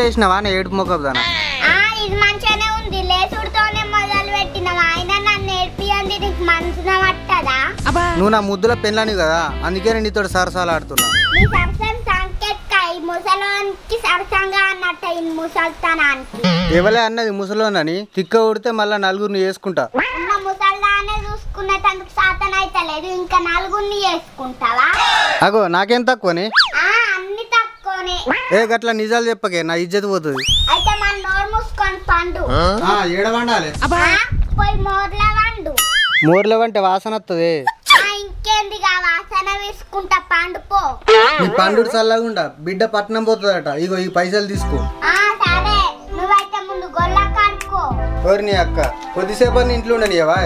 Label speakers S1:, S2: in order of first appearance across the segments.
S1: లేచినావా అని ఏడుపు మొక్కదానా
S2: ఆ ఇది మంచిగానే ఉంది లేసుడుతోనే మొదలు పెట్టినావు ఆయన నన్ను నేర్పియండి నీకు మనసున పట్టదా
S1: నువ్వు నా ముద్దుల పెళ్ళాని కదా అందుకే నేను నీతో సరసాలు ఆడుతున్నా
S2: నీ సరసం సాంకేతిక ఈ ముసలోనికి సరసంగా అన్నట్ట ఈ ముసల్తనానికి
S1: ఎవలే అన్నది ముసలోనని తిక్క ఉడితే మళ్ళా నలుగురిని వేసుకుంటా
S2: ఉన్న ముసల్దానే చూసుకునేటందుకు సాతన అయితే లేదు ఇంకా నలుగురిని చేసుకుంటావా
S1: అగో నాకేం తక్కువని
S2: ఆ అన్ని తక్కువనే
S1: ఏ గట్ల నిజాలు చెప్పకే నా ఇజ్జత్ పోతుంది
S2: అయితే మన నోరు మూసుకొని పండు
S1: ఏడవండాలి
S2: ఆ, పోయి మోర్ల వండు
S1: మోర్ల వంటే వాసన వస్తుంది
S2: ఆ, ఇంకేందిగా వాసన వేసుకుంటా పండు పో
S1: నీ పండుడు చల్లగుండా బిడ్డ పట్నం పోతుందట ఇగో ఈ పైసలు తీసుకో
S2: ఆ సరే నువ్వైతే ముందు గొల్ల కడుకో
S1: ఎవరు నీ అక్క కొద్దిసేపు అని ఇంట్లో ఉండనియవా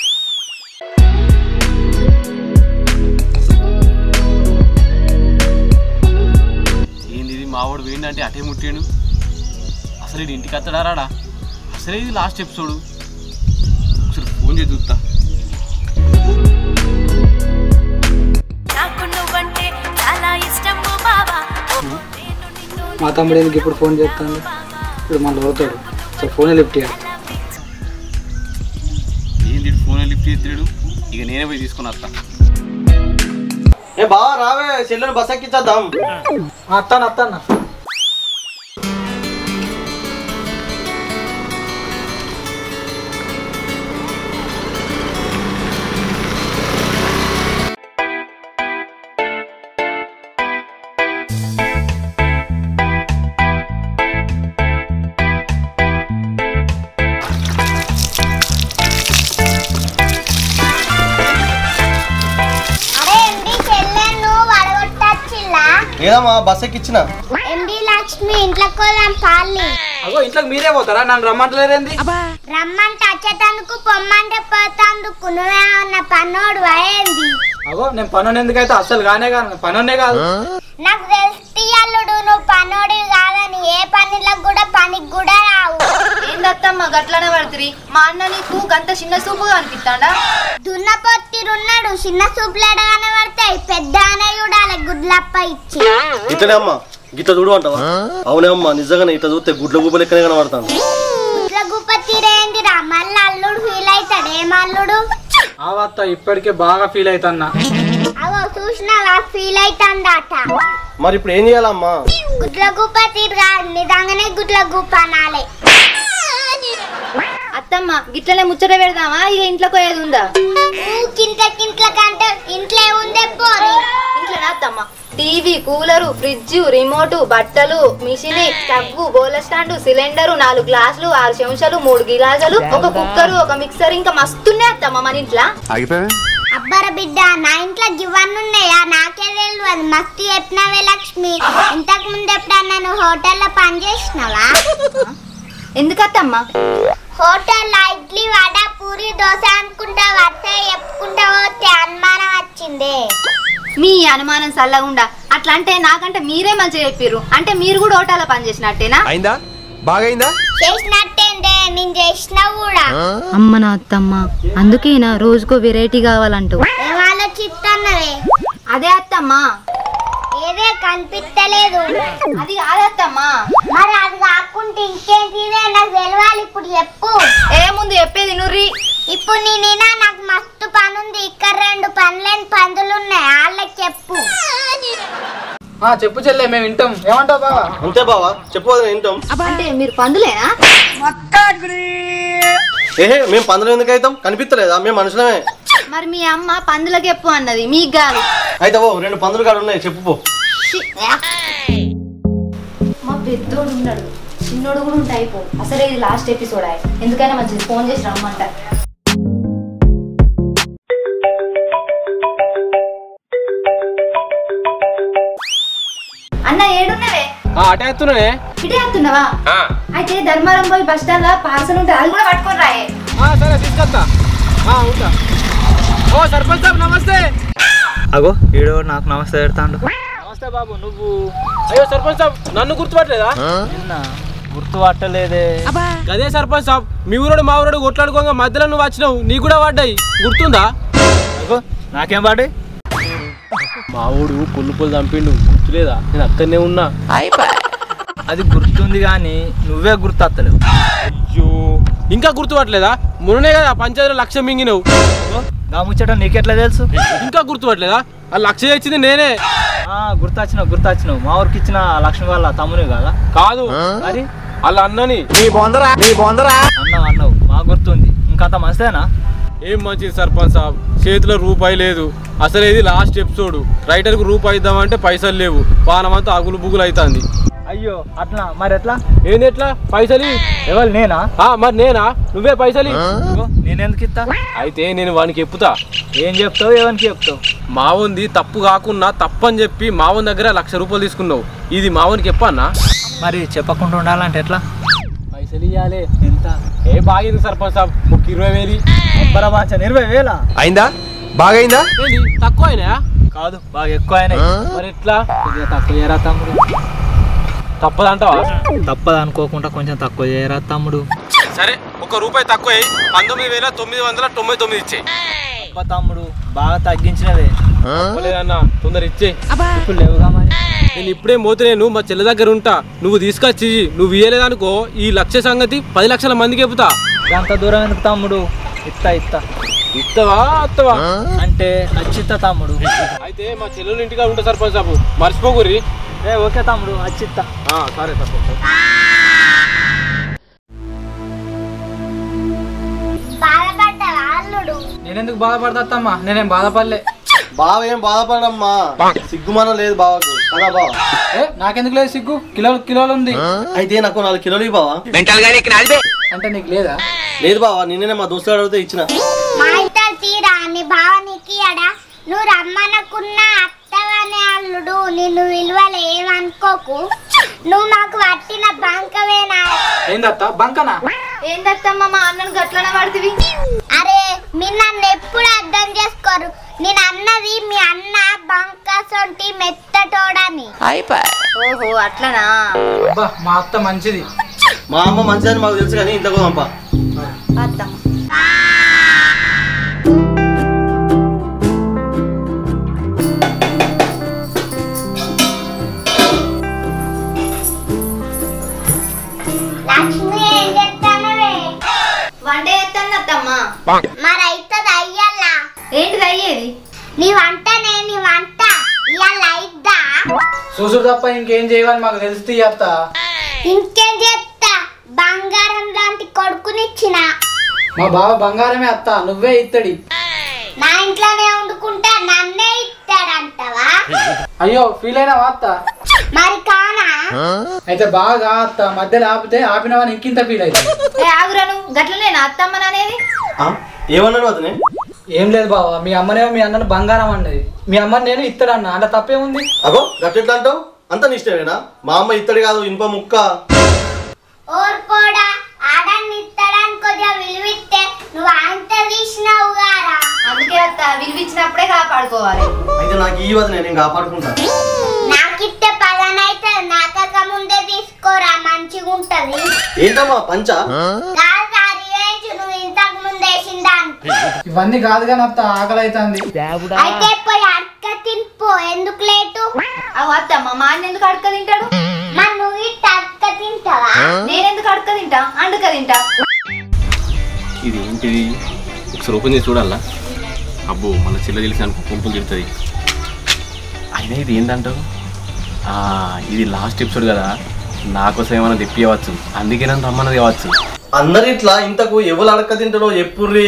S3: ఏంది ఇది మావాడు వేయండి అటే ముట్టాడు అసలు ఇది ఇంటికి వస్తాడా రాడా అసలు ఇది లాస్ట్ ఎపిసోడ్ ఒకసారి ఫోన్ చేసి చూస్తా
S4: నాకు నువ్వంటే చాలా ఇష్టము బావా నేను నిన్ను
S5: మా తమ్ముడు ఎందుకు ఇప్పుడు ఫోన్ చేస్తాను ఇప్పుడు మళ్ళీ పోతాడు సో ఫోనే లిఫ్ట్ చేయాలి
S3: ఏంది ఫోన్ లిఫ్ట్ చేస్తాడు ఇక నేనే పోయి తీసుకుని వస్తా
S6: ఏ బావా రావే చెల్లెని బస్ ఎక్కించేద్దాం
S5: అత్తాను అత్తాను
S2: అరే ఎండి చెల్లెను వడగొట్టచ్చిల్లా
S6: లేదమ్మా బస్ ఎక్కిచ్చిన
S2: ఎండి లక్ష్మి ఇంట్లో కోదాం పాలి
S5: అగో ఇంట్లోకి మీరే పోతారా నన్ను రమ్మంటలేరేంది
S2: రమ్మంటే వచ్చేటందుకు పొమ్మంటే పోతాందుకు నువ్వేమన్నా పన్నోడు అయ్యింది
S5: అగో నేను పనుని ఎందుకైతే అస్సలు కానే కాదు పనునే కాదు
S2: నాకు తెలిసి అల్లుడు నువ్వు పన్నోడి కాదని ఏ పనిలకు కూడా పనికి కూడా రావు
S4: ఏందత్తమ్మ గట్లనే పడుతుంది మా అన్న నీకు గంత చిన్న సూపుగా అనిపిస్తాడా
S2: దున్నపోత్తిరున్నాడు చిన్న సూపులేడ కనబడతాయి పెద్ద అనే చూడాలి గుడ్లప్ప ఇచ్చి
S6: ఇట్లనే అమ్మా గిట్ల చూడు అంటావా అవునే అమ్మా నిజంగానే ఇట్లా చూస్తే గుడ్ల గుబ్బ లెక్కనే కనబడతాను
S2: గుడ్ల గుప్ప తీరేందిరా మళ్ళీ అల్లుడు ఫీల్ అవుతాడు ఏం అల్లుడు
S5: ఆ వత్త ఇప్పటికే బాగా ఫీల్ అవుతున్నా
S2: అవో చూసినావా ఫీల్ అవుతుందట
S6: మరి ఇప్పుడు ఏం చేయాలమ్మా
S2: గుడ్ల గుప్ప తీరుగా నిజంగానే గుడ్ల గుప్ప అనాలి
S4: అత్తమ్మ గిట్లనే ముచ్చట పెడదామా ఇక ఇంట్లోకి పోయేది ఉందా
S2: ఊకింట్ల కింట్ల కంటే ఇంట్లో ఉందే పోరి
S4: ఇంట్లోనే అత్తమ్మ టీవీ కూలరు ఫ్రిడ్జ్ రిమోట్ బట్టలు మిషన్ స్టవ్ బోల స్టాండ్ సిలిండర్ నాలుగు గ్లాసులు ఆరు చెంచాలు మూడు గిలాసులు ఒక కుక్కరు ఒక మిక్సర్ ఇంకా మస్తున్నాయి అత్తమ్మ మన ఇంట్లో
S2: అబ్బర బిడ్డ నా ఇంట్లో గివన్నీ ఉన్నాయా నాకే తెలియదు మస్తు చెప్పినావే లక్ష్మి ఇంతకు ముందు ఎప్పుడన్నా నువ్వు హోటల్లో పని చేసినావా
S4: ఎందుకత్తమ్మ
S2: హోటల్లో ఇడ్లీ వడ పూరి దోశ అనుకుంటా వరుస చెప్పుకుంటా పోతే అనుమానం వచ్చింది
S4: మీ అనుమానం సల్లగుండా అట్లా అంటే నాకంటే మీరే మంచిగా చెప్పిర్రు అంటే మీరు కూడా ఓటాల పని చేసినట్టేనా
S7: అయిందా బాగైందా
S2: చేసినట్టేందే నేను చేసినా కూడా
S8: అమ్మ నా అత్తమ్మ అందుకేనా రోజుకో వెరైటీ కావాలంటూ
S2: ఏం ఆలోచిస్తున్నవే
S4: అదే అత్తమ్మ
S2: ఏదే కనిపించలేదు
S4: అది కాదత్తమ్మా
S2: మరి అది కాకుంటే ఇంకేంటిదే నాకు తెలవాలి ఇప్పుడు చెప్పు
S4: ఏముంది చెప్పేది నుర్రి
S2: ఇప్పుడు నేనేనా నాకు మస్తు పని ఉంది ఇక్కడ రెండు పనులేని పందులు ఉన్నాయి వాళ్ళకి చెప్పు
S5: ఆ చెప్పు చెల్లె మేము వింటాం ఏమంటావు బావా
S6: అంతే బావా చెప్పు వదిన వింటాం
S4: అంటే మీరు పందులేనా
S6: ఏహే మేము పందులు ఎందుకు అవుతాం కనిపించలేదా మేము మనుషులమే
S4: మరి మీ అమ్మ పందులకు చెప్పు అన్నది మీకు కాదు
S6: అయితే ఓ రెండు పందులు కాడు ఉన్నాయి చెప్పు పో
S4: మా పెద్దోడు ఉన్నాడు చిన్నోడు కూడా ఉంటాయి పో అసలే ఇది లాస్ట్ ఎపిసోడ్ అయ్యి ఎందుకైనా మంచిది ఫోన్ చేసి రమ్మంట అన్న ఏడున్నవే
S3: అటే ఎత్తున్నానే
S4: ఇటే వస్తున్నావా అయితే ధర్మారం పోయి బస్ స్టాండ్ లో పార్సల్ ఉంటే అది కూడా పట్టుకొని రాయే
S3: సరే తీసుకొస్తా ఉంటా ఓ సర్పంచ్ సాబ్ నమస్తే
S9: అగో ఈడో నాకు నమస్తే పెడతాడు
S3: నమస్తే బాబు నువ్వు అయ్యో సర్పంచ్ సాబ్ నన్ను గుర్తుపట్టలేదా
S9: నిన్న గుర్తు పట్టలేదే
S3: అదే సర్పంచ్ సాబ్ మీ ఊరోడు మా ఊరోడు కొట్లాడుకోగా మధ్యలో నువ్వు వచ్చినావు నీ కూడా పడ్డాయి గుర్తుందా
S9: అగో నాకేం పాటి
S3: మా ఊడు పుల్లు పుల్లు చంపిండు గుర్తులేదా నేను అక్కడనే ఉన్నా
S9: అది గుర్తుంది కానీ నువ్వే గుర్తత్తలేవు
S3: అయ్యో ఇంకా గుర్తుపట్టలేదా మొన్ననే కదా పంచాయతీలో లక్ష మింగినవు
S9: నా ముచ్చట నీకెట్లా తెలుసు
S3: ఇంకా గుర్తుపట్టలేదా ఆ లక్ష తెచ్చింది నేనే
S9: ఆ, గుర్తొచ్చినావు గుర్తొచ్చినావు మా ఊరికి ఇచ్చిన లక్ష్మి వాళ్ళ తమ్ముని కదా
S3: కాదు
S9: మరి
S3: వాళ్ళ అన్నని
S9: అన్నావు అన్నావు మా గుర్తుంది ఇంకంత మంచిదేనా
S3: ఏం మంచిది సర్పంచ్ సాబ్ చేతిలో రూపాయి లేదు అసలు ఇది లాస్ట్ ఎపిసోడ్ రైటర్కు రూపాయి ఇద్దామంటే పైసలు లేవు పానమంతా అగులు బుగులు అవుతుంది
S9: అయ్యో అట్లా మరి ఎట్లా
S3: ఏంది ఎట్లా పైసలు ఇ.
S9: ఎవరు నేనా
S3: ఆ, మరి నేనా నువ్వే పైసలు ఇ.
S9: ఇగో, నేనెందుకు ఇస్తా
S3: అయితే నేను వానికి చెప్పుతా
S9: ఏం చెప్తావు ఎవరికి చెప్తావు
S3: మావుంది తప్పు కాకున్నా తప్పని చెప్పి మావన్ దగ్గర లక్ష రూపాయలు తీసుకున్నావు ఇది మావనికి చెప్పన్నా
S9: మరి చెప్పకుండా ఉండాలంటే ఎట్లా
S3: పైసలు ఇవ్వాలి
S9: ఎంత
S3: ఏ బాగింది సర్పంచ్ సాబ్ ముక్కు ఇరవై వేలు
S9: అబ్బరా బాంచన్ ఇరవై వేలా
S7: అయిందా బాగైందా
S3: ఏంది తక్కువ అయినాయా
S9: కాదు బాగా ఎక్కువ అయినాయి
S3: మరి ఎట్లా
S9: కొద్దిగా తక్కువ చేయరా తమ్ముడు
S3: తప్పదంటావా
S9: తప్పదు అనుకోకుండా కొంచెం తక్కువ చేయరా తమ్ముడు
S3: సరే ఒక రూపాయి తక్కువ అయ్యి పంతొమ్మిది వేల తొమ్మిది వందల తొంభై తొమ్మిది ఇచ్చేయి
S9: అబ్బా తమ్ముడు బాగా తగ్గించినవే
S3: లేదన్నా తొందర ఇచ్చేయి
S9: ఇప్పుడు లేవుగా మరి
S3: నేను ఇప్పుడే మోతులేను మా చెల్లె దగ్గర ఉంటా నువ్వు తీసుకొచ్చి ఇయ్యి. నువ్వు ఇయ్యలేదనుకో ఈ లక్ష సంగతి పది లక్షల మందికి చెబుతా
S9: అంత దూరం ఎందుకు తమ్ముడు ఇత్తా ఇత్తా
S3: ఇత్తవా అత్తవా
S9: అంటే అచ్చిత్తా తమ్ముడు
S3: అయితే మా చెల్లెలు ఇంటిగా ఉంటా సర్పంచ్ సాబు మర్చిపోకురి
S9: ఏ ఓకే తమ్ముడు అచ్చిత్తా
S3: ఆ, సరే సర్పంచ్ సాబ్.
S2: బాధపడ్డావా అల్లుడు
S5: నేనెందుకు బాధపడతామ్మా నేనేం బాధపడలే
S6: బావ ఏం బాధపడమ్మా సిగ్గుమానం లేదు బావకు కదా బావ
S5: ఏ నాకెందుకు లేదు సిగ్గు కిలోలు కిలోలు ఉంది
S6: అయితే నాకు నాలుగు కిలోలు ఇవ్వు బావా
S5: అంటే నీకు లేదా
S6: లేదు బావా నిన్నే మా దోస్తు అడిగితే ఇచ్చిన
S2: మా ఇంత తీరా నీ బావ నీకు అడా నువ్వు రమ్మనకున్న అత్తవానే అల్లుడు నిన్ను విలువలు ఏమనుకోకు నువ్వు మాకు పట్టిన బంకవేనా
S5: ఏందత్త బంకనా
S4: ఏందత్తమ్మ మా అన్నను గట్లనే పడుతుంది
S2: అరే మీ నన్ను ఎప్పుడు అర్థం చేసుకోరు నేను అన్నది మీ అన్న బంక సొంటి మెత్తటోడని
S4: ఓహో అట్లనా
S5: అబ్బా మా అత్త మంచిది
S6: మా అమ్మ మంచిదని మాకు తెలుసు కానీ ఇంట్లో పంప
S4: అత్తమ్మ
S2: లక్ష్మి ఏం చెప్తానవే
S4: వంట చేస్తాను అత్తమ్మ
S2: మరి అవుతుంది అయ్యల్లా
S4: ఏంటిది అయ్యేది
S2: నీ వంటనే నీ వంట ఇవాళ అయిద్దా
S5: చూసుడు తప్ప ఇంకేం చేయవని మాకు తెలుస్తుంది అత్త
S2: ఇంకేం చెప్తా బంగారం లాంటి కొడుకునిచ్చిన
S5: మా బావ బంగారమే అత్త నువ్వే ఇత్తడి
S2: నా ఇంట్లోనే వండుకుంటా నన్నే ఇస్తాడంటవా
S5: అయ్యో ఫీల్ అయినావా అత్త
S2: మరి కానా
S5: అయితే బాగా అత్త మధ్యలో ఆపితే ఆపినవని ఇంకింత ఫీల్ అవుతుంది
S4: ఏ ఆగురాను గట్లనేనా అత్తమ్మ అనేది
S6: ఏమన్నాడు అతనే
S5: ఏం లేదు బావ మీ అమ్మనేమో మీ అన్నను బంగారం అన్నది మీ అమ్మని నేను ఇత్తడన్న అంటే తప్పేముంది
S6: అగో గట్టెట్లా అంటావు అంత నిష్టమేనా మా అమ్మ ఇత్తడి కాదు ఇనుప ముక్క
S2: ఓర్కోడా ఆడాన్ని ఇస్తాడని కొద్దిగా విలువిస్తే నువ్వు అంత తీసినావు గారా
S4: అందుకే అత్త విలువిచ్చినప్పుడే కాపాడుకోవాలి
S6: అయితే నాకు ఈ వదిన నేను కాపాడుకుంటా
S2: నాకిస్తే పదనైతే నాకక ముందే తీసుకోరా మంచిగా ఉంటది
S6: ఏంటమ్మా పంచ
S2: కాదు సార్ రివెంజ్ నువ్వు ఇంతకు ముందే వేసిందానికి
S5: ఇవన్నీ కాదు కానీ అత్త ఆకలి అవుతుంది
S2: అయితే పోయి అడక తినిపో ఎందుకు లేటు
S4: అవు అత్తమ్మ మా అన్న ఎందుకు అడక తింటాడు
S2: మరి నువ్వు ఇట్ట అడక తింటావా
S4: నేనెందుకు అడక తింటా అండుక తింటా
S3: ఇది ఏంటిది ఒకసారి ఓపెన్ చేసి చూడాలా అబ్బో మన చెల్లె తెలిసి అనుకో పంపులు తిడుతుంది అయినా ఇది ఏంటంటావు ఆ, ఇది లాస్ట్ ఎపిసోడ్ కదా నా కోసం ఏమైనా తెప్పియవచ్చు అందుకే నన్ను రమ్మన్నది కావచ్చు
S6: అందరు ఇట్లా ఇంతకు ఎవరు అడక్క తింటాడో ఎప్పుర్రి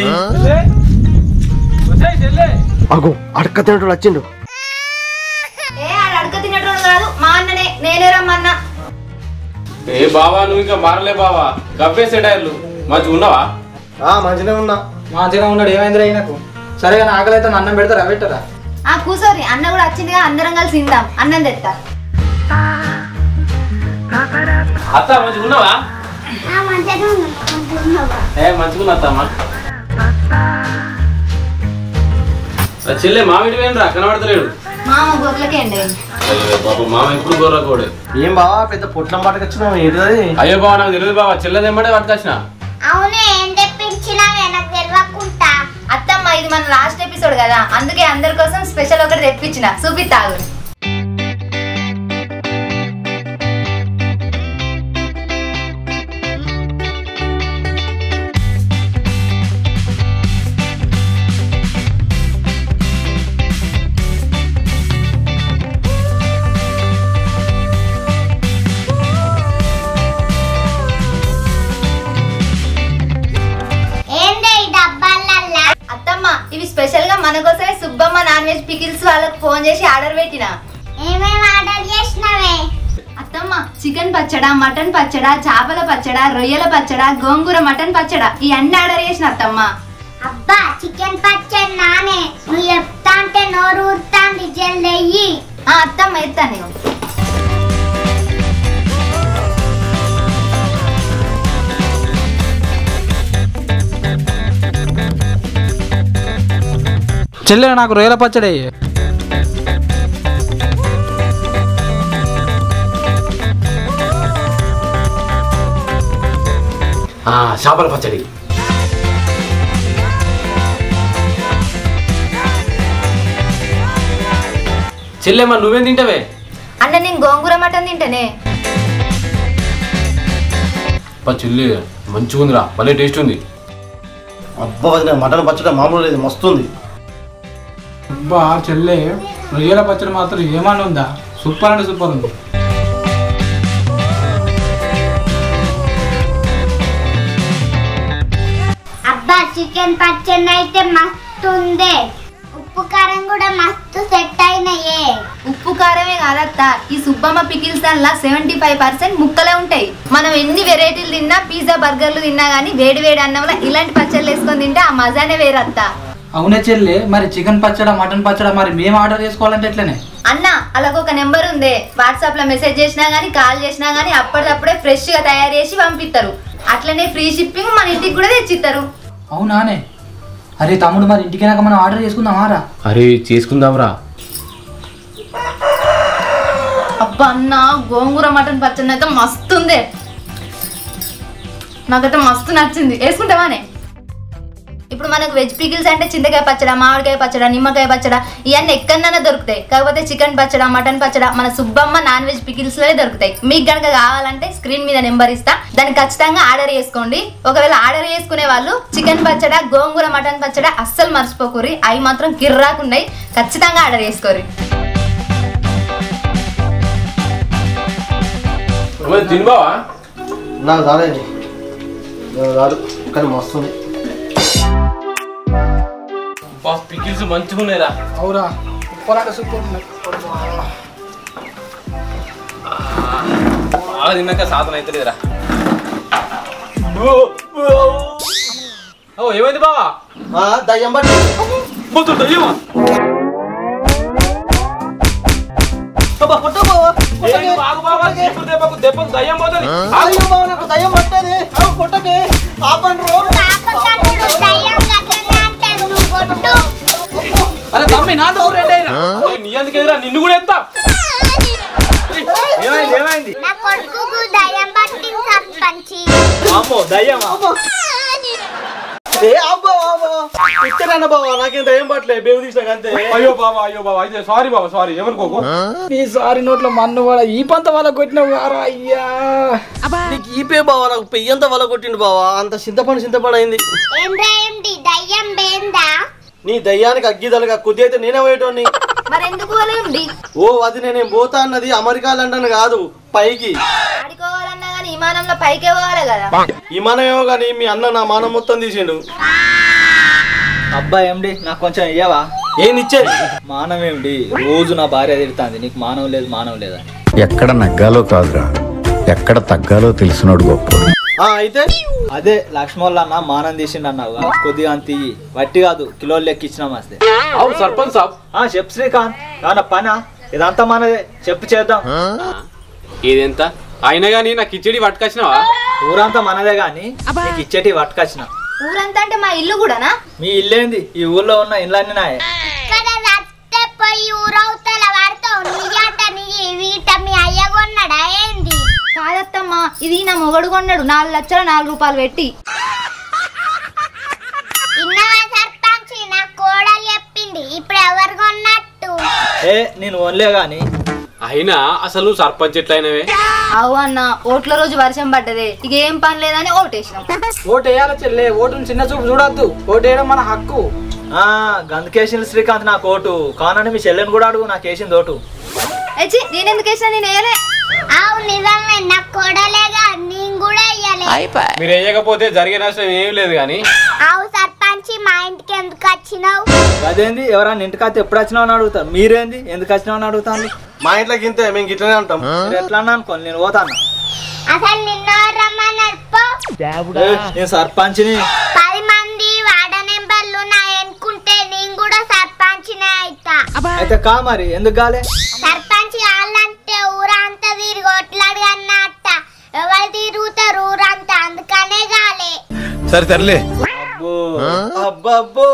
S6: అగో అడక్క తింటాడు వచ్చిండు
S4: ఏ ఆడు అడక తినటోడు కాదు మా అన్ననే నేనే రమ్మన్నా
S3: ఏ బావా నువ్వు ఇంకా మారలే బావా గవ్వే సెటైర్లు మంచిగా ఉన్నావా
S6: ఆ మంచిగా ఉన్నా
S5: మంచిగా ఉన్నాడు ఏమైందిరా ఈయనకు సరే కానీ ఆకలి అయితే అన్నం పెడతారా పెట్టరా
S4: ఆ కూసోరి అన్న కూడా వచ్చిందిగా అందరం కలిసి తిందాం అన్నం తెస్తా
S3: అత్త మంచిగా ఉన్నావా
S2: ఆ, మంచిగానే ఉన్నా, మంచిగా ఉన్నావా?
S3: ఏ మంచిగా ఉన్నా అత్తమ్మ ఆ చెల్లె మామిడి వేయండిరా కనబడతలేడు
S4: మామ గొర్రెలకే అండి
S3: అయ్యో పాపం మామ ఇప్పుడు గొర్రె కూడా
S6: ఏం బావా పెద్ద పొట్లం పట్టుకొచ్చినావు ఏంటిది
S3: అయ్యో బావ నాకు తెలియదు బావ చెల్లెదేమంటే పట్టుకొచ్చిన
S2: అవునే ఏం తెప్పించినావే నాకు తెలియకుండా
S4: అత్తమ్మ ఇది మన లాస్ట్ ఎపిసోడ్ కదా అందుకే అందరి కోసం స్పెషల్ ఒకటి తెప్పించిన చూపిస్తాగు మన కోసమే సుబ్బమ్మ నాన్ వెజ్ పికిల్స్ వాళ్ళకి ఫోన్ చేసి ఆర్డర్ పెట్టిన
S2: ఏమేమి ఆర్డర్ చేసినవే
S4: అత్తమ్మ చికెన్ పచ్చడా మటన్ పచ్చడా చేపల పచ్చడా రొయ్యల పచ్చడా గోంగూర మటన్ పచ్చడా ఇవన్నీ ఆర్డర్ చేసిన అత్తమ్మ
S2: అబ్బా చికెన్ పచ్చడి నానే నువ్వు చెప్తా అంటే నోరు ఊరుతాంది జల్దయ్యి
S4: ఆ అత్తమ్మ ఎత్తాను నేను
S5: చెల్లె నాకు రొయ్యల పచ్చడి అయ్యి
S3: ఆ, చేపల పచ్చడి చెల్లెమ్మ నువ్వేం తింటావే
S4: అన్న నేను గోంగూర మటన్ తింటానే
S3: పా చెల్లి మంచిగా ఉందిరా భలే టేస్ట్ ఉంది
S6: అబ్బా వదిన మటన్ పచ్చడి మామూలు లేదు మస్తుంది
S5: అబ్బా చెల్లె రొయ్యల పచ్చడి మాత్రం ఏమన్నా ఉందా సూపర్ అంటే సూపర్ ఉంది
S2: అబ్బా చికెన్ పచ్చడి అయితే మస్తు ఉందే ఉప్పు కారం కూడా మస్తు సెట్ అయినాయే
S4: ఉప్పు కారమే కాదత్త ఈ సుబ్బమ్మ పికిల్స్ దానిలో సెవెంటీ ఫైవ్ పర్సెంట్ ముక్కలే ఉంటాయి మనం ఎన్ని వెరైటీలు తిన్నా పిజ్జా బర్గర్లు తిన్నా గానీ వేడి వేడి అన్నంలో ఇలాంటి పచ్చళ్ళు వేసుకొని తింటే ఆ మజానే వేరత్త
S5: అవునే చెల్లె మరి చికెన్ పచ్చడా మటన్ పచ్చడా మరి మేము ఆర్డర్ చేసుకోవాలంటే ఎట్లనే
S4: అన్న అలాగ ఒక నెంబర్ ఉందే వాట్సాప్ లో మెసేజ్ చేసినా గానీ కాల్ చేసినా గానీ అప్పటికప్పుడే ఫ్రెష్ గా తయారు చేసి పంపిస్తారు అట్లనే ఫ్రీ షిప్పింగ్ మన ఇంటికి కూడా తెచ్చిస్తారు
S5: అవునానే అరే తమ్ముడు మరి ఇంటికి మనం ఆర్డర్ చేసుకుందామా రా
S3: అరే చేసుకుందాంరా
S4: అబ్బా అన్న గోంగూర మటన్ పచ్చడి అయితే మస్తు ఉంది నాకైతే మస్తు నచ్చింది వేసుకుంటావానే ఇప్పుడు మనకు వెజ్ పికిల్స్ అంటే చింతకాయ పచ్చడా మామిడికాయ పచ్చడా నిమ్మకాయ పచ్చడా ఇవన్నీ ఎక్కడైనా దొరుకుతాయి కాకపోతే చికెన్ పచ్చడా మటన్ పచ్చడా మన సుబ్బమ్మ నాన్ వెజ్ పికిల్స్ లోనే దొరుకుతాయి మీకు గనక కావాలంటే స్క్రీన్ మీద నెంబర్ ఇస్తా దాన్ని ఖచ్చితంగా ఆర్డర్ చేసుకోండి ఒకవేళ ఆర్డర్ చేసుకునే వాళ్ళు చికెన్ పచ్చడా గోంగూర మటన్ పచ్చడా అస్సలు మర్చిపోకూరి అవి మాత్రం కిర్రాకున్నాయి ఖచ్చితంగా ఆర్డర్ చేసుకోరి
S3: నువ్వు తినబావా
S6: నాకు రాలేదు నాకు రాదు కానీ మస్తుంది
S3: పికిల్స్ మంచిగా ఉన్నాయిరా
S5: అవురా సూపర్ అంటే సూపర్
S3: బాగా తిన్నాక సాధన అయితే లేదురా ఓ ఏమైంది బావా
S6: ఆ, దయ్యం బట్టి
S3: పోతు దయ్యమా
S6: అబ్బా, కొట్టు బావ.
S3: ఏయ్, బాగు బావా, చీపురు దెబ్బకు దెబ్బకు దయ్యం పోతుంది
S6: అయ్యో బావ, నాకు దయ్యం పట్టేది అవ్వ, కొట్టకే ఆపండి రో
S2: పాపకన్నుడు దయ్యం గట్లనే అంటాడు నువ్వు కొట్టు
S5: అరే తమ్మి నాతో రెడీ అయినా
S3: ఓయ్, నీ అందుకు ఎదురా నిన్ను కూడా ఎత్తా
S9: ఏమైంది ఏమైంది
S2: నా కొడుకు దయ్యం పట్టింది సర్పంచి
S9: అమ్మో దయ్యమా
S6: ఏ అబ్బా అబ్బా ఇచ్చారన్న బావ నాకేం దయ్యం పట్టలే బేవు తీసినాక అంతే
S3: అయ్యో బాబా అయ్యో బాబా అయితే సారీ బాబా సారీ ఏమనుకోకు
S5: ఈసారి నోట్లో మన్ను వాడ ఈ పంత వాళ్ళ కొట్టినావు కారా అయ్యా
S6: నీకు ఈపే బావ నాకు పెయ్యంతా వల కొట్టిండు బావ అంత చింతపండు చింతపండు అయింది
S2: ఏం ఏంటి దయ్యం బేందా
S6: నీ దయ్యానికి అగ్గిదలుగా కొద్ది అయితే నేనే పోయేటోని
S4: మరి ఎందుకు పోలేండి
S6: ఓ అది నేనేం పోతా అన్నది అమెరికా లండన్ కాదు పైకి
S4: ఆడుకోవాలన్నా కానీ విమానంలో పైకే పోవాలి కదా
S6: విమానమేమో కానీ మీ అన్న నా మానం మొత్తం తీసిండు
S9: అబ్బా ఏమిటి నాకు కొంచెం ఇయ్యవా
S6: ఏంది ఇచ్చేది
S9: మానం ఏమిటి రోజు నా భార్య తిడుతుంది నీకు మానవం లేదు మానవం లేదా
S10: ఎక్కడ నగ్గాలో కాదురా ఎక్కడ తగ్గాలో తెలిసినోడు గొప్ప
S6: ఆ అయితే
S9: అదే లక్ష్మణ్ అన్న మానం తీసిండు అన్నావు కొద్దిగా అంత ఇయ్యి వట్టి కాదు కిలోలు లెక్క ఇచ్చినా మస్తే
S3: అవును సర్పంచ్ సాబ్
S9: ఆ చెప్పు శ్రీకాంత్ ఏమన్నా పనా ఇదంతా మనదే చెప్పు చేద్దాం
S3: ఇదెంత అయినా కానీ నాకు కిచడి పట్టుకొచ్చినావా
S9: ఊరంతా మనదే గాని నీకు ఇచ్చేటి పట్టుకొచ్చిన
S4: ఊరంతా అంటే మా ఇల్లు కూడానా
S9: మీ ఇల్లేంది ఈ ఊర్లో ఉన్న ఇళ్ళన్నీ నాయే
S2: ఇక్కడ రత్తే పోయి ఊరవుతల వాడితో నీ ఆట నీ వీట మీ అయ్య కొన్నాడా ఏంది
S4: కాదత్తమ్మా ఇది నా మొగడు కొన్నాడు నాలుగు లక్షల నాలుగు రూపాయలు పెట్టి
S2: ఇన్నవా సర్పంచి నా కోడలు చెప్పింది ఇప్పుడు ఎవరు కొన్నట్టు
S9: ఏ నేను ఓన్లే గాని
S3: అయినా అసలు నువ్వు సర్పంచ్ ఎట్లయినవే
S4: అవు అన్న ఓట్ల రోజు వర్షం పడ్డదే ఇక ఏం పని లేదని ఓటేసినాం
S5: ఓటు వేయాలి చెల్లె ఓటుని చిన్న చూపు చూడొద్దు ఓటు వేయడం మన హక్కు
S9: ఆ గందుకేసింది శ్రీకాంత్ నాకు ఓటు కానని మీ చెల్లెని కూడా అడుగు నాకు వేసింది ఓటు
S4: ఎచ్చి నేను ఎందుకు వేసినా నేను వేయలే
S2: అవు నిజమే నా కోడలేగా నేను కూడా ఇయ్యలే
S3: మీరు వేయకపోతే జరిగే నష్టం ఏం లేదు కానీ
S2: అవు సర్పంచి మా ఇంటికి ఎందుకు వచ్చినావు
S9: అదేంది ఎవరన్నా ఇంటికి వస్తే ఎప్పుడు వచ్చినావు అని అడుగుతారు మీరేంది ఎందుకు వచ్చినావు అని అడుగుతాను
S6: మా ఇంట్లోకి ఇంతే మేము ఇట్లనే ఉంటాం
S9: మీరు ఎట్లా అన్నా అనుకోండి నేను పోతాను
S2: అసలు నిన్న రమ్మన్నారు పో
S9: ఏ, నేను సర్పంచ్ని
S2: పది మంది వార్డ నెంబర్లు నా ఎన్నుకుంటే నేను కూడా సర్పంచ్నే అయితా
S9: అయితే కా మరి ఎందుకు కాలే
S2: సర్పంచ్ కావాలంటే ఊరంతా తిరిగి ఒట్లాడు అన్నట్ట ఎవరు తిరుగుతారు ఊరంతా అందుకనే కాలే
S7: సరే సర్లే
S9: అబ్బో
S6: అబ్బబ్బో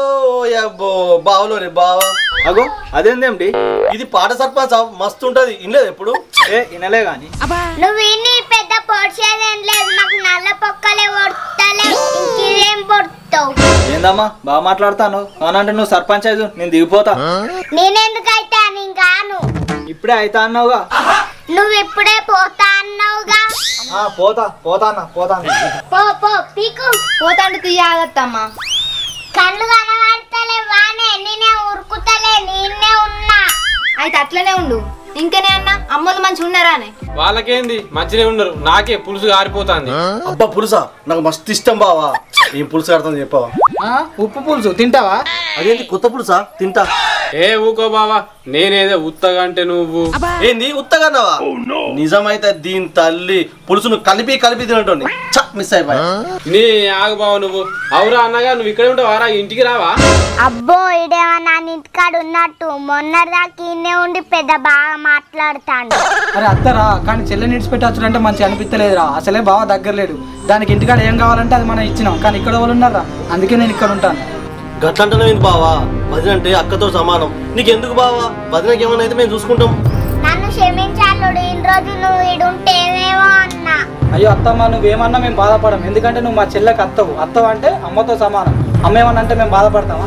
S6: అబ్బో బావలో రే బావ
S9: అగో అదేందేమిటి
S6: ఇది పాట సర్పంచ్ మస్తు ఉంటది ఇన్నలేదు ఎప్పుడు
S9: ఏ వినలే గాని
S2: నువ్వు ఇన్ని పెద్ద పొడిచేదేం లేదు మాకు నల్ల పొక్కలే పొడతలే ఇంకేం పొడుతావు
S9: ఏందమ్మా బాగా మాట్లాడతాను అవునంటే నువ్వు సర్పంచ్ అయితే నేను దిగిపోతా
S2: నేనెందుకైతే నేను గాను
S9: ఇప్పుడే అయితా అన్నావుగా
S2: నువ్వు ఇప్పుడే పోతా అన్నావుగా
S9: ఆ, పోతా పోతానా పోతాను
S2: పో పో పీకు
S4: పోతాండు తీయాగత్తమ్మా
S2: కళ్ళు కనబడతలే వానే నేనే ఉరుకుతలే నేనే ఉన్నా
S4: అయితే అట్లనే ఉండు ఇంకనే అన్న అమ్మలు మంచి ఉన్నారా అని
S3: వాళ్ళకేంది మంచిగా ఉన్నారు నాకే పులుసు గారిపోతాంది
S6: అబ్బా పులుసా నాకు మస్తు ఇష్టం బావా ఏం పులుసు కడతాను చెప్పావా
S5: ఆ, ఉప్పు పులుసు తింటావా
S6: అదేంటి కొత్త పులుసా తింటా
S3: ఏ ఊకో బావా నేనేదో ఉత్తగా అంటే నువ్వు
S6: ఏంది ఉత్తగన్నావా నిజమైతే దీని తల్లి పులుసును కలిపి కలిపి తినటోని చ మిస్ అయిపోయా
S3: నీ ఆగు బావ నువ్వు అవురా అన్నగా నువ్వు ఇక్కడే ఉంటావారా ఇంటికి రావా
S2: అబ్బో ఇడేమన్నా ఇంటికాడ ఉన్నట్టు మొన్నటిదాకా ఈయనే ఉండి పెద్ద బాగా మాట్లాడుతాడు
S5: అరే అత్తరా కానీ చెల్లెని ఇడిచిపెట్టచ్చు అంటే మంచిగా అనిపించలేదురా అసలే బావ దగ్గర లేడు దానికి ఇంటికాడ ఏం కావాలంటే అది మనం ఇచ్చినాం కానీ ఇక్కడ వాళ్ళు ఉన్నారా అందుకే నేను ఇక్కడ ఉంటాను
S6: గట్లంటున్నావు బావా వదిన అంటే అక్కతో సమానం నీకెందుకు బావా వదినకి ఏమైనా అయితే మేము చూసుకుంటాం
S2: నన్ను క్షమించాలుడు ఇన్ని రోజు నువ్వు ఇడుంటేవేమో అన్నా
S5: అయ్యో అత్తమ్మ నువ్వేమన్నా మేము బాధపడం ఎందుకంటే నువ్వు మా చెల్లెకి అత్తవు అత్తవు అంటే అమ్మతో సమానం అమ్మ ఏమన్నా అంటే మేము బాధపడతామా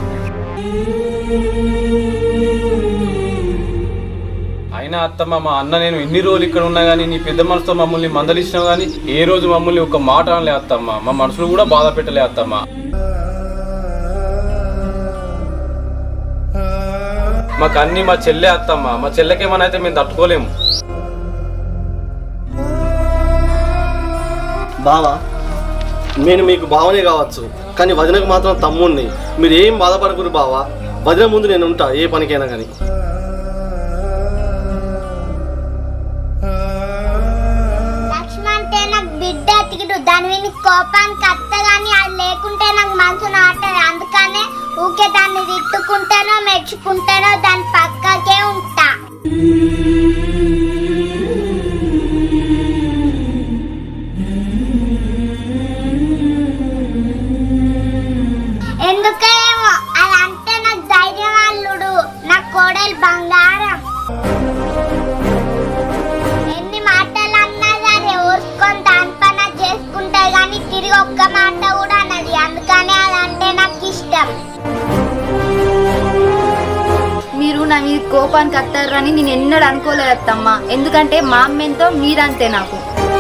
S3: అయినా అత్తమ్మ మా అన్న నేను ఎన్ని రోజులు ఇక్కడ ఉన్నా కానీ నీ పెద్ద మనసుతో మమ్మల్ని మందలిచ్చినావు కానీ ఏ రోజు మమ్మల్ని ఒక మాట అనలే అత్తమ్మ మా మనసును కూడా బాధ పెట్టలే అత్తమ్మ మాకు అన్ని మా చెల్లె అత్తమ్మ మా చెల్లెకేమన్నా అయితే మేము తట్టుకోలేము
S6: బావా నేను మీకు బావనే కావచ్చు కానీ వదినకు మాత్రం తమ్ముణ్ణి మీరు ఏం బాధపడకూరు బావా వదిన ముందు నేను ఉంటా ఏ పనికైనా కానీ
S2: లక్ష్మి అంటే నాకు బిడ్డ తిగిడు దాని విని కోపానికి అత్త గాని అది లేకుంటే నాకు మనసు నాటది అందుకనే ఊకే దాన్ని తిట్టుకుంటానో మెచ్చుకుంటానో దాని పక్కకే ఉంటా ఎందుకేమో అదంటే నాకు ధైర్యం అల్లుడు నా కోడలు బంగారం ఎన్ని మాటలు అన్నా సరే ఓర్చుకొని దాని పని అది చేసుకుంటా కానీ తిరిగి ఒక్క మాట కూడా అన్నది అందుకనే అదంటే నాకు ఇష్టం
S4: మీరు నా మీద కోపానికి అత్తారని నేను ఎన్నడూ అనుకోలేదు అత్తమ్మ ఎందుకంటే మా అమ్మెంతో మీరంతే నాకు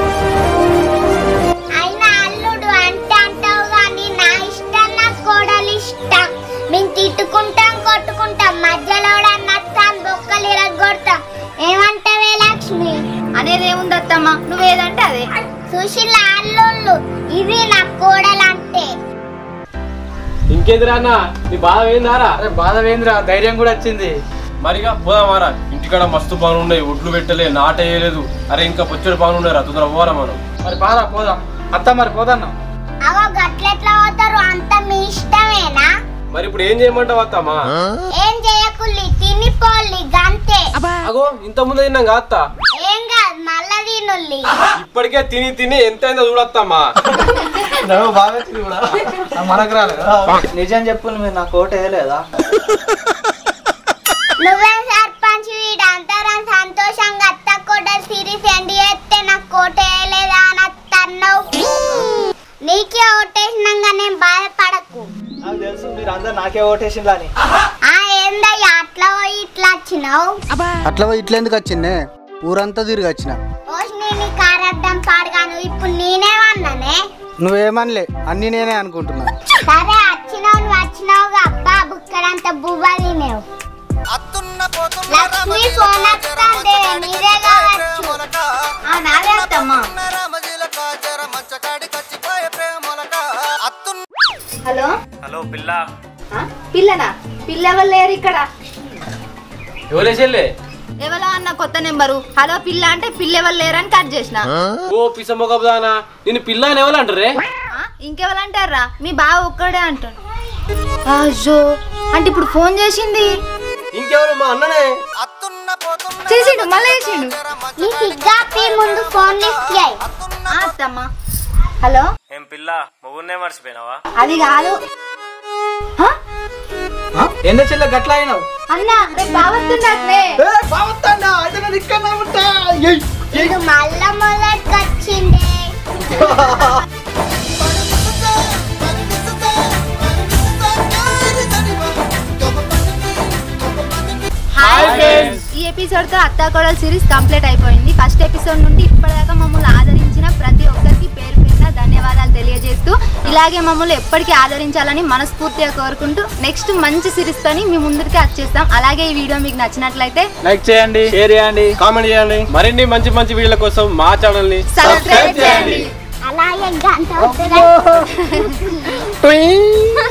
S2: అయినా అల్లుడు అంటే అంటావు కానీ నా ఇష్టం నా కోడలు ఇష్టం మేము తిట్టుకుంటాం కొట్టుకుంటాం మధ్యలో నచ్చాం బొక్కలు ఇరగొడతాం ఏమంటావే లక్ష్మి
S4: అనేది ఏముంది అత్తమ్మ నువ్వేదంటే అదే
S2: సుశీల అల్లుళ్ళు ఇది నా కోడలు అంటే
S3: ఇంకేదిరా అన్న నీ బాధ ఏందారా
S5: అరే బాధ వేంద్రా ధైర్యం కూడా వచ్చింది
S3: మరిగా పోదామారా ఇంటికాడ మస్తు పనులు ఉన్నాయి ఒడ్లు పెట్టలే నాటేయలేదు అరే ఇంకా పొచ్చడి పనులు ఉన్నాయి రా తొందర పోరా మనం
S5: మరి పారా పోదాం అత్త మరి పోదన్నా
S2: అవో గట్లెట్లా పోతారు అంత మీ ఇష్టమేనా
S3: మరి ఇప్పుడు ఏం చేయమంటావు అత్తమ్మా
S2: ఏం చేయకుల్లి తినిపోల్లి గంతే
S3: అగో ఇంత ముందు తిన్నాం కాత్త
S2: ఏం కాదు మళ్ళా తినుల్లి
S3: ఇప్పటికే తిని తిని ఎంత అయిందో చూడత్తమ్మా
S6: బాగా తిని కూడా
S5: మనకు రాలేదు
S9: నిజం చెప్పు మీరు నా కోట వేయలేదా
S2: నువ్వే సర్పంచ్ వీడంతరం సంతోషంగా అత్త కోట సిరీస్ ఎండి చేస్తే నాకు కోట వేయలేదా అని అత్తన్నావు నీకే ఓటేసినాక నేను బాధపడకు
S9: నాకు తెలుసు మీరు అందరు నాకే ఓటేసిండ్లా అని
S2: ఆ ఏందయ్యా అట్లా పోయి ఇట్లా వచ్చినావు
S1: అట్లా పోయి ఇట్లా ఎందుకు వచ్చిందే ఊరంతా తిరిగి వచ్చిన
S2: ఓసి నేను కారద్దం పాడగాను ఇప్పుడు నేనేమన్నానే
S1: నువ్వేమనలే అన్ని నేనే అనుకుంటున్నా
S2: సరే వచ్చినావు నువ్వు వచ్చినావుగా అబ్బా బుక్కడంత బువ్వ తినేవు లక్ష్మి ఫోన్ వస్తుంది నీదే కావచ్చు
S4: ఆ నావే అత్తమ్మ హలో
S9: హలో
S11: హలో పిల్ల
S4: ఆ? పిల్లనా పిల్ల ఎవరు లేరు ఇక్కడ
S3: ఎవరే చెల్లె
S4: ఎవరో అన్న కొత్త నెంబరు హలో పిల్ల అంటే పిల్ల ఎవరు లేరని కట్ చేసిన
S3: ఓ పిసమొగదానా నిన్ను పిల్ల అని ఎవరు అంటారే
S4: ఆ? ఇంకెవరంటారా మీ బావ ఒక్కడే అంటాడు అయ్యో అంటే ఇప్పుడు ఫోన్ చేసింది
S6: ఇంకెవరు మా అన్ననే
S4: చేసిండు మళ్ళీ చేసిండు
S2: నీ సిగ్గాపి ముందు ఫోన్ లిఫ్ట్ చేయి
S4: ఆ, అత్తమ్మ హలో
S11: ఏం పిల్ల మొగున్నే మర్చిపోయినావా
S4: అది కాదు
S5: ఆ? ఏందే చెల్లె గట్లా అయినావు
S4: అన్న రేపు బావస్తున్నట్లే
S2: ఇది మళ్ళా మొదటికి వచ్చింది
S4: ఈ ఎపిసోడ్ తో అత్తాకోడల సిరీస్ కంప్లీట్ అయిపోయింది ఫస్ట్ ఎపిసోడ్ నుండి ఇప్పటిదాకా మమ్మల్ని ఆదరించిన ప్రతి ఒక్కరికి పేరు పేరున ధన్యవాదాలు తెలియజేస్తూ ఇలాగే మమ్మల్ని ఎప్పటికీ ఆదరించాలని మనస్ఫూర్తిగా కోరుకుంటూ నెక్స్ట్ మంచి సిరీస్ తోని మీ ముందుకి వచ్చేస్తాం అలాగే ఈ వీడియో మీకు నచ్చినట్లయితే
S3: లైక్ చేయండి షేర్ చేయండి కామెంట్ చేయండి మరిన్ని మంచి మంచి వీడియోల కోసం మా ఛానల్ ని
S4: సబ్స్క్రైబ్ చేయండి
S2: అలాగే గంట అవుతుందా
S3: ట్వింగ్.